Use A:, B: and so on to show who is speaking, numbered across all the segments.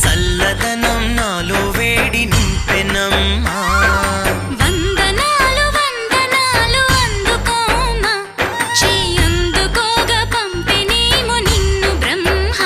A: చల్లదనం నాలో వేడి నింపెనమ్మా
B: వందనాలు వందనాలు అందుకోమా చెయ్యందుకోగా పంపిణీము నిన్ను బ్రహ్మ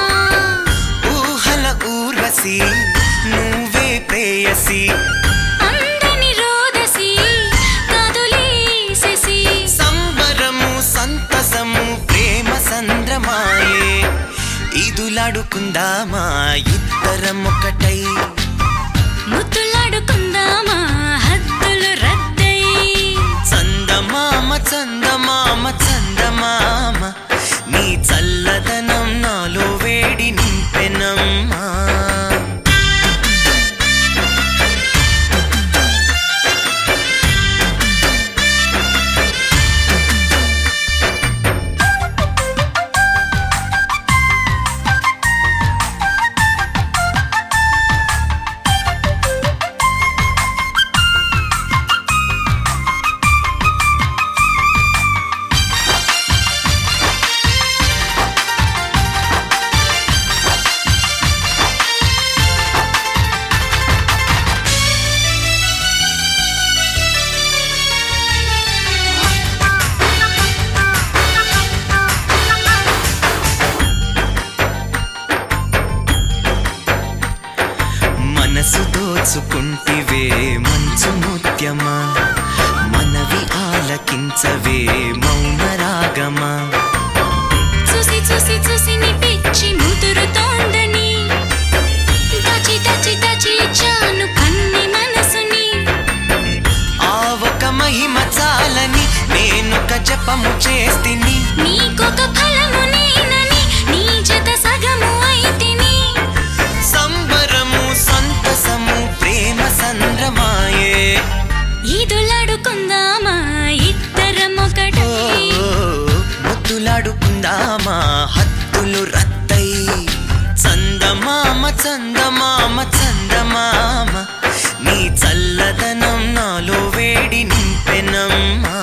A: ఊహల ఊర్వశి నువ్వే ప్రేయసి
B: అందని రోదసి కదులేసెసి
A: సంబరము సంతసము ప్రేమ సంద్రమాయే ఇదులాడుకుందామా ఇద్దరం ఒకటై
B: ముద్దులాడుకుందామా హద్దులు రద్దై
A: చందమామ చందమామ చందమామ నీ చల్లదనం నాలో వేడి నింపెనమ్మా మనసు దోచుకుంటివే మంచు ముత్యమా మనవి ఆలకించవే మౌన రాగమా
B: చూసి చూసి చూసి నీ పిచ్చి ముదురుతోందని దాచి దాచి దాచి ఇచ్చాను కన్ని మనసుని
A: ఆ ఒక మహిమ చాలని నేనొక జపము చేస్తిని
B: నీకొక ఫలము నేనని నీ జత సగము అయితిని
A: సంబరము సంతసము ప్రేమ సంద్రమాయే
B: ఈదులాడుకుందామా ఇద్దరం
A: ఓ,
B: ఒకటి
A: ముద్దులాడుకుందామా హత్తులు రద్దై చందమామ చందమామ చందమామ నీ చల్లదనం నాలో వేడి నింపెనమ్మా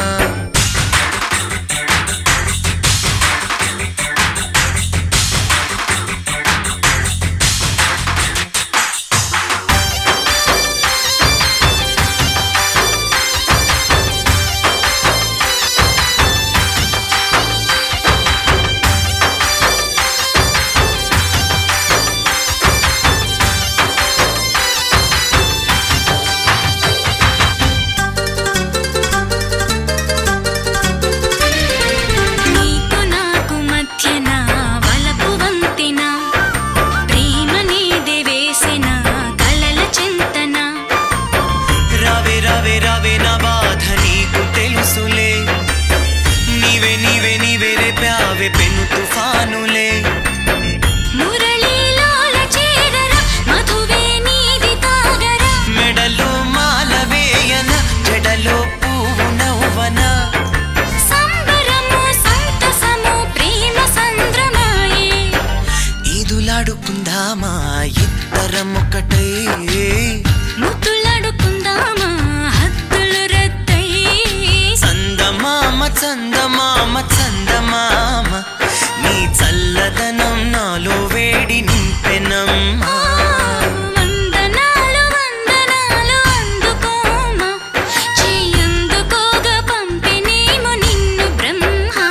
B: నీకు నాకు మధ్యన వలపు వంతెన ప్రేమనేదే వేసిన కలల చింతన
A: రావే రావే రావే నా బాధ నీకు తెలుసులే నీవే నీవే నీవే రేపావే పెను తుఫానులే
B: మురళీలోల చేరర మధువే నీది తాగర
A: మెడలో మాల వేయన జడలో పువ్వు నవ్వన
B: సంబరము సంతసము ప్రేమ సంద్రమాయే
A: ఈదులాడుకుందామా ఇద్దరం ఒకటై
B: ముద్దులాడుకుందామా హద్దులు రద్దై
A: చందమామ చందమామ చందమామ నీ చల్లదనం నాలో వేడి నింపెనమ్మా
B: వందనాలు వందనాలు అందుకోమా చెయ్యందుకోగా పంపిణీము నిన్ను బ్రహ్మ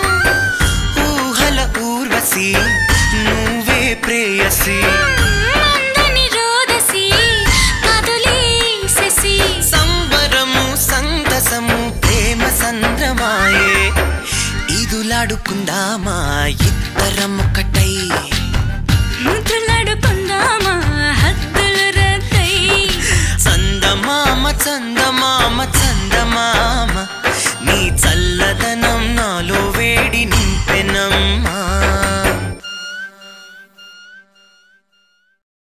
A: ఊహల ఊర్వశి నువ్వే ప్రేయసి
B: అందని రోదసి కదులేసెసి
A: సంబరము సంతసము ప్రేమ సంద్రమాయే ఈదులాడుకుందామా ఇద్దరం ఒకటై